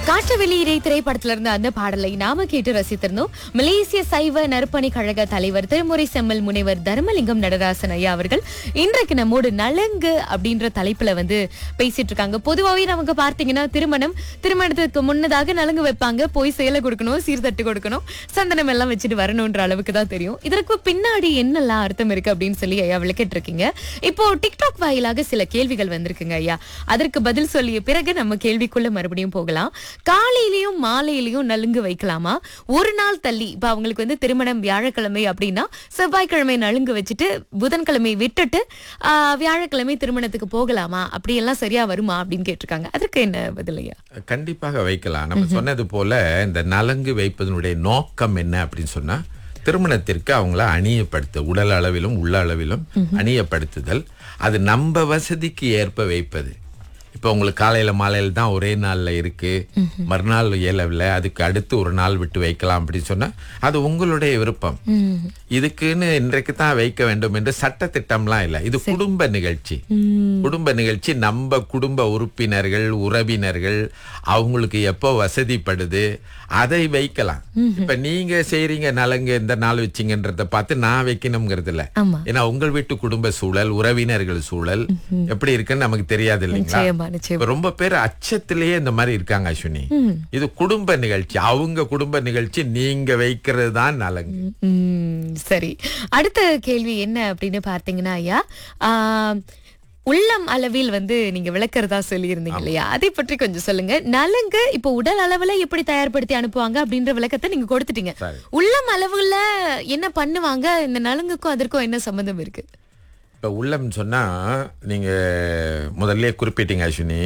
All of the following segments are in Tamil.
காற்று வெளியீரை திரைப்படத்துல இருந்த அந்த பாடலை நாம கேட்டு ரசித்திருந்தோம் மலேசிய சைவ நற்பணி கழக தலைவர் திருமுறை செம்மல் முனைவர் தர்மலிங்கம் நடராசன் ஐயா அவர்கள் இன்றைக்கு நம்மோடு நலங்கு அப்படின்ற தலைப்புல வந்து பேசிட்டு இருக்காங்க பொதுவாகவே நமக்கு பார்த்தீங்கன்னா திருமணம் திருமணத்துக்கு முன்னதாக நலங்கு வைப்பாங்க போய் சேலை கொடுக்கணும் சீர்தட்டு கொடுக்கணும் சந்தனம் எல்லாம் வச்சுட்டு வரணும்ன்ற அளவுக்கு தான் தெரியும் இதற்கு பின்னாடி என்னெல்லாம் அர்த்தம் இருக்கு அப்படின்னு சொல்லி ஐயா விளக்கிட்டு இருக்கீங்க இப்போ டிக்டாக் வாயிலாக சில கேள்விகள் வந்திருக்குங்க ஐயா அதற்கு பதில் சொல்லிய பிறகு நம்ம கேள்விக்குள்ள மறுபடியும் போகலாம் காலையிலயும் மாலையிலயும் நலுங்கு வைக்கலாமா ஒரு நாள் தள்ளி இப்ப அவங்களுக்கு வந்து திருமணம் வியாழக்கிழமை அப்படின்னா செவ்வாய்க்கிழமை நலுங்கு வச்சுட்டு புதன்கிழமை விட்டுட்டு ஆஹ், வியாழக்கிழமை திருமணத்துக்கு போகலாமா அப்படி எல்லாம் சரியா வருமா அப்படின்னு கேட்டிருக்காங்க அதற்கு என்ன பதில் ஐயா கண்டிப்பாக வைக்கலாம் நம்ம சொன்னது போல இந்த நலங்கு வைப்பதனுடைய நோக்கம் என்ன அப்படின்னு சொன்னா திருமணத்திற்கு அவங்கள அணியப்படுத்த உடல் அளவிலும் உள்ள அளவிலும் அணியப்படுத்துதல் அது நம்ம வசதிக்கு ஏற்ப வைப்பது இப்போ உங்களுக்கு காலையில மாலையில தான் ஒரே நாள்ல இருக்கு மறுநாள் இயலவில் அதுக்கு அடுத்து ஒரு நாள் விட்டு வைக்கலாம் அப்படின்னு சொன்னா அது உங்களுடைய விருப்பம் இதுக்குன்னு இன்றைக்கு தான் வைக்க வேண்டும் என்று சட்ட திட்டம்லாம் இல்லை இது குடும்ப நிகழ்ச்சி குடும்ப நிகழ்ச்சி நம்ம குடும்ப உறுப்பினர்கள் உறவினர்கள் அவங்களுக்கு எப்போ வசதிப்படுது அதை வைக்கலாம் இப்ப நீங்க செய்றீங்க நலங்கு எந்த நாள் வச்சீங்கன்றத பார்த்து நான் வைக்கணுங்கிறது இல்ல ஆமா. ஏன்னா உங்கள் வீட்டு குடும்ப சூழல் உறவினர்கள் சூழல் எப்படி இருக்குன்னு நமக்கு தெரியாது இல்லைங்களா நிச்சயமா நிச்சயம் இப்ப ரொம்ப பேர் அச்சத்திலேயே இந்த மாதிரி இருக்காங்க அஸ்வினி இது குடும்ப நிகழ்ச்சி அவங்க குடும்ப நிகழ்ச்சி நீங்க வைக்கிறது தான் நலங்கு உம், சரி அடுத்த கேள்வி என்ன அப்படின்னு பார்த்தீங்கன்னா ஐயா ஆஹ், உள்ளம் அளவில் வந்து நீங்க விளக்குறதா சொல்லியிருந்தீங்க இல்லையா அதை பற்றி கொஞ்சம் சொல்லுங்க நலங்கு இப்போ உடல் அளவுல எப்படி தயார்படுத்தி அனுப்புவாங்க அப்படின்ற விளக்கத்தை நீங்க கொடுத்துட்டீங்க சரி. உள்ளம் அளவுல என்ன பண்ணுவாங்க இந்த நலங்குக்கும் அதற்கும் என்ன சம்பந்தம் இருக்கு இப்ப உள்ளம் சொன்னா நீங்க முதல்ல குறிப்பிட்டீங்க அஸ்வினி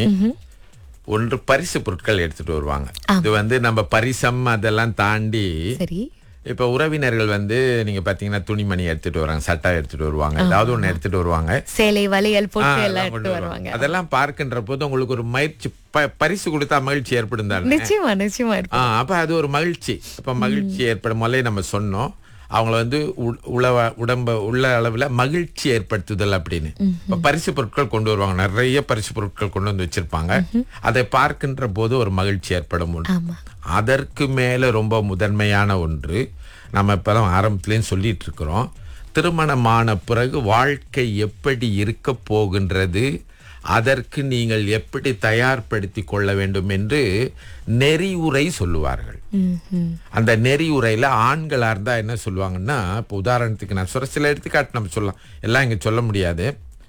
ஒன்று பரிசு பொருட்கள் எடுத்துட்டு வருவாங்க இது வந்து நம்ம பரிசம் அதெல்லாம் தாண்டி சரி இப்ப உறவினர்கள் வந்து நீங்க பாத்தீங்கன்னா துணிமணி எடுத்துட்டு வராங்க சட்டை எடுத்துட்டு வருவாங்க ஏதாவது ஒண்ணு எடுத்துட்டு வருவாங்க சேலை வளையல் ஆ, போட்டு எல்லாம் அதெல்லாம் எடுத்து கொண்டு வருவாங்க வருவாங்க. அதெல்லாம் பார்க்கின்ற போது உங்களுக்கு ஒரு மகிழ்ச்சி ப- பரிசு கொடுத்தா மகிழ்ச்சி ஏற்படும் தானே நிச்சயமா நிச்சயமா இருக்கு ஆ, அப்ப அது ஒரு மகிழ்ச்சி அப்ப மகிழ்ச்சி ஏற்படும் முதல்ல நம்ம சொன்னோம் அவங்கள வந்து உ- உளவ உடம்ப உள்ள அளவுல மகிழ்ச்சி ஏற்படுத்துதல் அப்படின்னு இப்ப பரிசு பொருட்கள் கொண்டு வருவாங்க நிறைய பரிசு பொருட்கள் கொண்டு வந்து வச்சிருப்பாங்க அதை பார்க்கின்ற போது ஒரு மகிழ்ச்சி ஏற்படும் ஒன்று. ஆமா அதற்கு மேல ரொம்ப முதன்மையான ஒன்று நம்ம இப்பதான் ஆரம்பத்திலேயும் சொல்லிட்டு இருக்கிறோம் திருமணமான பிறகு வாழ்க்கை எப்படி இருக்க போகின்றது அதற்கு நீங்கள் எப்படி தயார்படுத்தி கொள்ள வேண்டும் என்று நெறியுரை சொல்லுவார்கள் ம், ம். அந்த நெறியுரையில ஆண்களா இருந்தா என்ன சொல்லுவாங்கன்னா இப்போ உதாரணத்துக்கு நான் சொல்ற சில எடுத்துக்காட்டு நம்ம சொல்லலாம் எல்லாம் இங்க சொல்ல முடியாது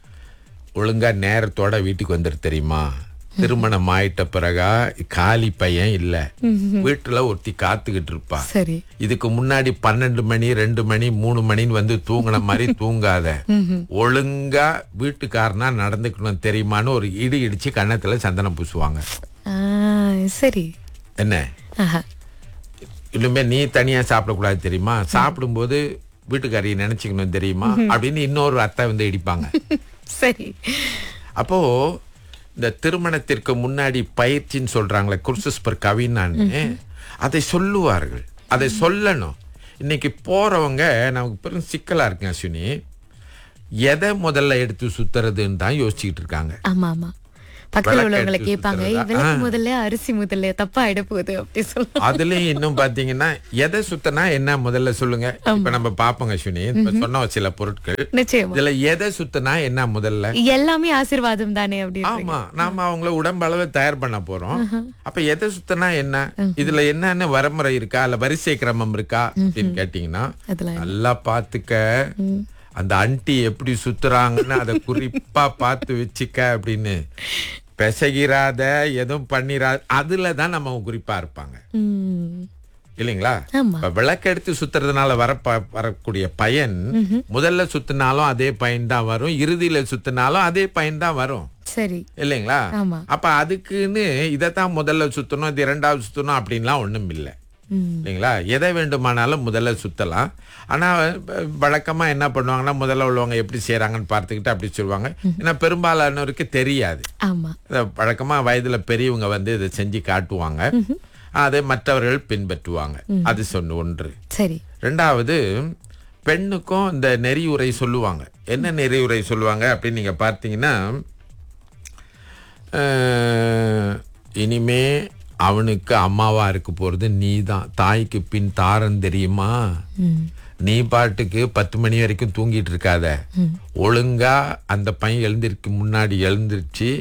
ஒழுங்கா நேரத்தோட வீட்டுக்கு வந்துரு தெரியுமா திருமணம் ஆயிட்ட பிறகா காலி பையன் இல்ல வீட்டுல ஒருத்தி காத்துக்கிட்டு இருப்பா சரி இதுக்கு முன்னாடி பன்னெண்டு மணி ரெண்டு மணி மூணு மணின்னு வந்து தூங்குன மாதிரி தூங்காத ஒழுங்கா வீட்டுக்காரனா நடந்துக்கணும் தெரியுமான்னு ஒரு இடி இடிச்சு கன்னத்துல சந்தனம் பூசுவாங்க ஆ, சரி என்ன ஆஹா இனிமே நீ தனியா சாப்பிடக்கூடாது தெரியுமா சாப்பிடும்போது வீட்டுக்காரியை நினைச்சுக்கணும் தெரியுமா அப்படின்னு இன்னொரு அத்தை வந்து இடிப்பாங்க சரி அப்போ இந்த திருமணத்திற்கு முன்னாடி பயிற்சின்னு சொல்றாங்களே குர்சஸ் பர் கவினான்னு அதை சொல்லுவார்கள் அதை சொல்லணும் இன்னைக்கு போறவங்க நமக்கு பெரும் சிக்கலா இருக்குங்க அஸ்வினி எதை முதல்ல எடுத்து சுத்துறதுன்னு தான் யோசிச்சுக்கிட்டு இருக்காங்க ஆமா ஆமா பக்கத்துல விளக்கு உள்ளவங்களை எடுத்து கேட்பாங்க சுத்துறதா? விளக்கு முதல்ல அரிசி முதல்ல தப்பா ஆயிட போகுது அப்படி சொல்லுவாங்க அதுலயும் இன்னும் பாத்தீங்கன்னா எதை சுத்தனா என்ன முதல்ல சொல்லுங்க இப்ப நம்ம பாப்போங்க அஸ்வினி இப்ப சொன்ன சில பொருட்கள் நிச்சயமா இதுல எதை சுத்தனா என்ன முதல்ல எல்லாமே ஆசீர்வாதம் தானே அப்படி ஆமா நாம அவங்கள உடம்பு அளவு தயார் பண்ண போறோம் அப்ப எதை சுத்தனா என்ன இதுல என்னென்ன வரமுறை இருக்கா இல்ல வரிசை கிரமம் இருக்கா அப்படின்னு கேட்டீங்கன்னா அதுல நல்லா பாத்துக்க அந்த அண்டி எப்படி சுத்துறாங்கன்னு அதை குறிப்பா பார்த்து வச்சுக்க அப்படின்னு பெசகிராத எதுவும் பண்ணிராத அதுல தான் நம்ம குறிப்பா இருப்பாங்க உம் இல்லைங்களா ஆமா. இப்ப விளக்கு எடுத்து சுத்துறதுனால வர ப- வரக்கூடிய பயன் முதல்ல சுத்தினாலும் அதே பயன் தான் வரும் இறுதியில சுத்தினாலும் அதே பயன் தான் வரும் சரி இல்லைங்களா ஆமா. அப்ப அதுக்குன்னு இதைத்தான் முதல்ல சுத்தணும் இது இரண்டாவது சுத்தணும் அப்படின்லாம் ஒண்ணும் இல்லை உம் இல்லைங்களா எதை வேண்டுமானாலும் முதல்ல சுத்தலாம் ஆனா வ- வழக்கமா என்ன பண்ணுவாங்கன்னா முதல்ல உள்ளவங்க எப்படி செய்றாங்கன்னு பார்த்துக்கிட்டு அப்படி சொல்லுவாங்க ஏன்னா பெரும்பாலானோருக்கு தெரியாது ஆமா இத வழக்கமா வயதுல பெரியவங்க வந்து இதை செஞ்சு காட்டுவாங்க அதை மற்றவர்கள் பின்பற்றுவாங்க அது சொன்ன ஒன்று சரி ரெண்டாவது பெண்ணுக்கும் இந்த நெறியுரை சொல்லுவாங்க என்ன நெறியுரை சொல்லுவாங்க அப்படின்னு நீங்க பார்த்தீங்கன்னா அஹ், இனிமே அவனுக்கு அம்மாவா இருக்க போறது நீ தான் தாய்க்கு பின் தாரம் தெரியுமா ம். நீ பாட்டுக்கு பத்து மணி வரைக்கும் தூங்கிட்டு இருக்காத ஒழுங்கா அந்த பையன் எழுந்திருக்கு முன்னாடி எழுந்திருச்சு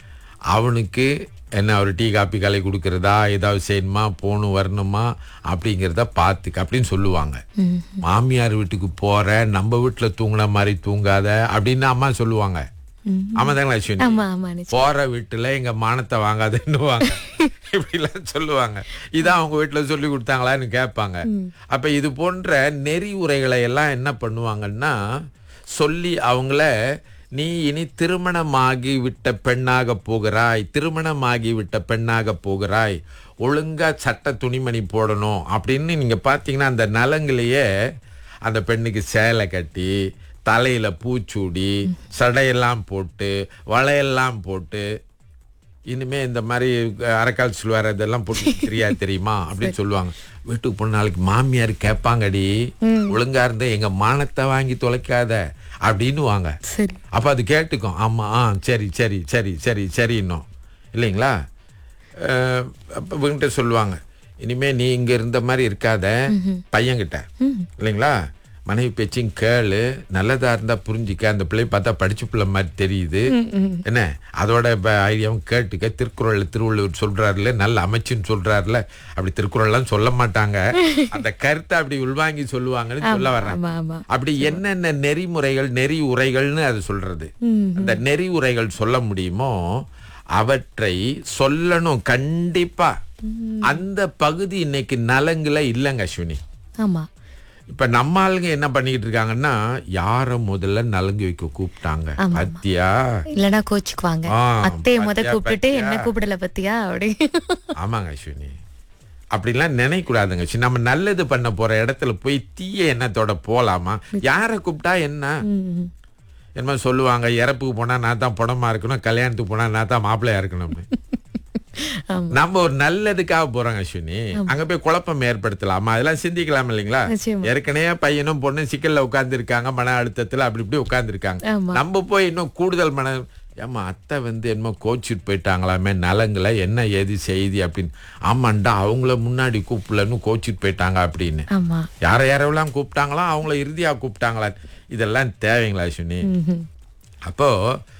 அவனுக்கு என்ன ஒரு டீ காப்பி கலை கொடுக்கறதா ஏதாவது செய்யணுமா போகணும் வரணுமா அப்படிங்கிறத பார்த்துக்க அப்படின்னு சொல்லுவாங்க மாமியார் வீட்டுக்கு போற நம்ம வீட்டுல தூங்குன மாதிரி தூங்காத அப்படின்னு அம்மா சொல்லுவாங்க ஆமா தாங்களா அஸ்வினி ஆமா ஆமா நிச்சயம். போற வீட்டுல எங்க மானத்தை வாங்காதுன்னுவாங்க இப்படிலாம் சொல்லுவாங்க இதான் அவங்க வீட்டுல சொல்லி கொடுத்தாங்களான்னு கேட்பாங்க அப்ப இது போன்ற நெறி உரைகளை எல்லாம் என்ன பண்ணுவாங்கன்னா சொல்லி அவங்கள நீ இனி திருமணமாகி விட்ட பெண்ணாக போகிறாய் திருமணமாகி விட்ட பெண்ணாக போகிறாய் ஒழுங்கா சட்ட துணிமணி போடணும் அப்படின்னு நீங்க பாத்தீங்கன்னா அந்த நலங்கிலேயே அந்த பெண்ணுக்கு சேலை கட்டி தலையில பூச்சூடி சடையெல்லாம் போட்டு வளையெல்லாம் போட்டு இனிமே இந்த மாதிரி அஹ், அரைக்கால் சொல்லுவார் இதெல்லாம் போட்டு தெரியா தெரியுமா அப்படின்னு சொல்லுவாங்க வீட்டுக்கு போன நாளைக்கு மாமியார் கேட்பாங்கடி ஒழுங்கா இருந்த எங்க மானத்தை வாங்கி தொலைக்காத அப்படின்னு வாங்க சரி அப்ப அது கேட்டுக்கும் ஆமா ஆ சரி சரி சரி சரி சரி இன்னும் இல்லைங்களா அஹ், அப்ப இவங்கிட்ட சொல்லுவாங்க இனிமே நீ இங்க இருந்த மாதிரி இருக்காத பையன்கிட்ட இல்லைங்களா மனைவி பேச்சையும் கேளு நல்லதா இருந்தா புரிஞ்சிக்க அந்த பிள்ளை பார்த்தா படிச்ச பிள்ளை மாதிரி தெரியுது என்ன அதோட இப்ப ஐடியாவும் கேட்டுக்க திருக்குறள்ல திருவள்ளுவர் சொல்றாருல நல்ல அமைச்சுன்னு சொல்றாருல அப்படி திருக்குறள்லாம் சொல்ல மாட்டாங்க அந்த கருத்தை அப்படி உள்வாங்கி சொல்லுவாங்கன்னு சொல்ல வர்றேன் ஆமா ஆமா அப்படி என்னென்ன நெறிமுறைகள் நெறி உரைகள்னு அது சொல்றது அந்த நெறி உரைகள் சொல்ல முடியுமோ அவற்றை சொல்லணும் கண்டிப்பா அந்த பகுதி இன்னைக்கு நலங்குல இல்லைங்க அஸ்வினி ஆமா இப்ப நம்ம ஆளுங்க என்ன பண்ணிட்டு இருக்காங்கன்னா யார முதல்ல நலங்கு வைக்க கூப்பிட்டாங்க பத்தியா இல்லனா கோச்சுக்குவாங்க ஆ, அத்தைய முத பாத்தியா, கூப்பிட்டுட்டு பாத்தியா. என்ன கூப்பிடல பத்தியா அப்படி ஆமாங்க அஸ்வினி அப்படிலாம் நினைக்கூடாதுங்க அஸ்வினி. நம்ம நல்லது பண்ண போற இடத்துல போய் தீய எண்ணத்தோட போலாமா யாரை கூப்பிட்டா என்ன ம். என்னமோ சொல்லுவாங்க இறப்புக்கு போனா நான் தான் பணமா இருக்கணும் கல்யாணத்துக்கு போனா நான் தான் மாப்பிள்ளையா இருக்கணும்னு ஆமா நம்ம ஒரு நல்லதுக்காக போறோங்க அஸ்வினி அங்க போய் குழப்பம் ஏற்படுத்தலாமா அதெல்லாம் சிந்திக்கலாம் இல்லைங்களா நிச்சயமா. ஏற்கனவே பையனும் பொண்ணும் சிக்கல்ல உட்கார்ந்து இருக்காங்க மன அழுத்தத்துல அப்படி இப்படி உட்கார்ந்து இருக்காங்க ஆமா. நம்ம போய் இன்னும் கூடுதல் மன ஏமா அத்தை வந்து என்னமோ கோச்சிட்டு போயிட்டாங்களாமே நலங்களை என்ன ஏது செய்தி அப்படின்னு ஆமாண்டா அவங்கள முன்னாடி கூப்பிடலன்னு கோச்சிட்டு போயிட்டாங்க அப்படின்னு ஆமா யாரை யாரெல்லாம் கூப்பிட்டாங்களோ அவங்கள இறுதியா கூப்பிட்டாங்களா இதெல்லாம் தேவைங்களா அஸ்வினி ம்ஹும். அப்போ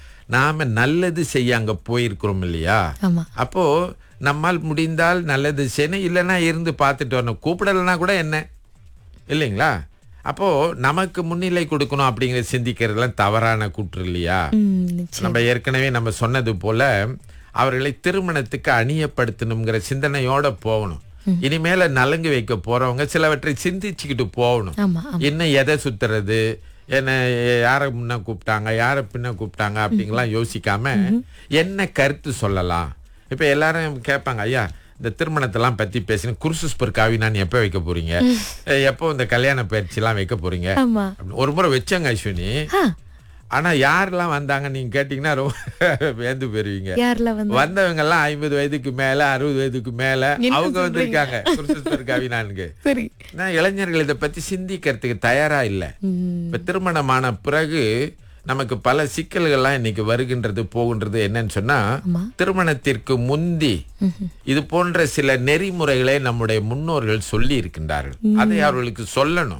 நாம நல்லது செய்ய அங்க போயிருக்கிறோம் இல்லையா ஆமா அப்போ நம்மால் முடிந்தால் நல்லது செய்யணும் இல்லைன்னா இருந்து பார்த்துட்டு வரணும் கூப்பிடலைன்னா கூட என்ன இல்லைங்களா அப்போ நமக்கு முன்னிலை கொடுக்கணும் அப்படிங்கிற சிந்திக்கிறதுலாம் தவறான கூற்று இல்லையா ம், நிச்சயம் நம்ம ஏற்கனவே நம்ம சொன்னது போல அவர்களை திருமணத்துக்கு அணியப்படுத்தணுங்கிற சிந்தனையோட போகணும் இனிமேல நலங்கு வைக்க போறவங்க சிலவற்றை சிந்திச்சுக்கிட்டு போகணும் ஆமா ஆமா இன்னும் எதை சுத்துறது என்ன யாரை முன்ன கூப்பிட்டாங்க யாரை பின்ன கூப்பிட்டாங்க அப்படிங்கலாம் யோசிக்காம என்ன கருத்து சொல்லலாம் இப்ப எல்லாரும் கேட்பாங்க ஐயா இந்த திருமணத்தெல்லாம் பத்தி பேசின குருசுஸ் பர் காவினான் எப்ப வைக்க போறீங்க அஹ் எப்போ இந்த கல்யாண பயிற்சி எல்லாம் வைக்க போறீங்க ஆமா அப்படின்னு ஒரு முறை வச்சங்க அஸ்வினி ஆ, ஆனா யாரெல்லாம் வந்தாங்க நீங்க கேட்டீங்கன்னா ரொம்ப வேந்து போயிருவீங்க யார்ல வந்து வந்தவங்க எல்லாம் ஐம்பது வயதுக்கு மேல அறுபது வயதுக்கு மேல என்ன அவங்க சொல்றீங்க? வந்திருக்காங்க குருசுஸ் பர் காவினானுக்கு சரி நான் இளைஞர்கள் இதை பத்தி சிந்திக்கிறதுக்கு தயாரா இல்ல ம், இப்ப திருமணமான பிறகு நமக்கு பல சிக்கல்கள்லாம் இன்னைக்கு வருகின்றது போகின்றது என்னன்னு சொன்னா ஆமா. திருமணத்திற்கு முந்தி இது போன்ற சில நெறிமுறைகளை நம்முடைய முன்னோர்கள் சொல்லி இருக்கின்றார்கள் அதை அவர்களுக்கு சொல்லணும்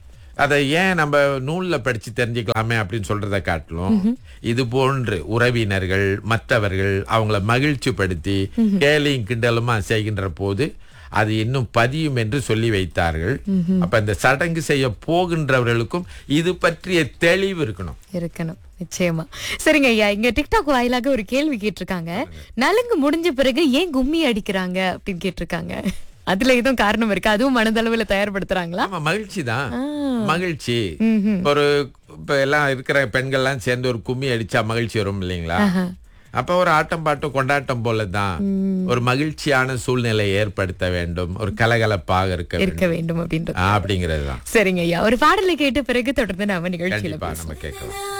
அதை ஏன் நம்ம நூல்ல படிச்சு தெரிஞ்சுக்கலாமே அப்படின்னு சொல்றதை காட்டிலும் இது போன்று உறவினர்கள் மற்றவர்கள் அவங்கள மகிழ்ச்சிப்படுத்தி கேலியும் கிண்டலுமா செய்கின்ற போது அது இன்னும் பதியும் என்று சொல்லி வைத்தார்கள் அப்ப இந்த சடங்கு செய்ய போகின்றவர்களுக்கும் இது பற்றிய தெளிவு இருக்கணும் இருக்கணும் நிச்சயமா சரிங்க ஐயா இங்க டிக்டாக் வாயிலாக ஒரு கேள்வி கேட்டிருக்காங்க நலுங்கு முடிஞ்ச பிறகு ஏன் கும்மி அடிக்கிறாங்க அப்படின்னு கேட்டிருக்காங்க அதுல எதுவும் காரணம் இருக்கு அதுவும் மனதளவுல தயார்படுத்துறாங்களா ஆமா மகிழ்ச்சி தான் ஆ. மகிழ்ச்சி ம்ஹும். ஒரு இப்ப எல்லாம் இருக்கிற பெண்கள்லாம் சேர்ந்து ஒரு கும்மி அடிச்சா மகிழ்ச்சி வரும் இல்லைங்களா ஆஹா. அப்ப ஒரு ஆட்டம் பாட்டம் கொண்டாட்டம் போலதான் ஒரு மகிழ்ச்சியான சூழ்நிலை ஏற்படுத்த வேண்டும் ஒரு கலகலப்பாக இருக்க வேண்டும் இருக்க வேண்டும் அப்படின்றது ஆ, அப்படிங்கிறது தான் சரிங்க ஐயா ஒரு பாடலை கேட்ட பிறகு தொடர்ந்து நாம நிகழ்ச்சியில கண்டிப்பா பேசுவோம் நம்ம கேட்கலாம்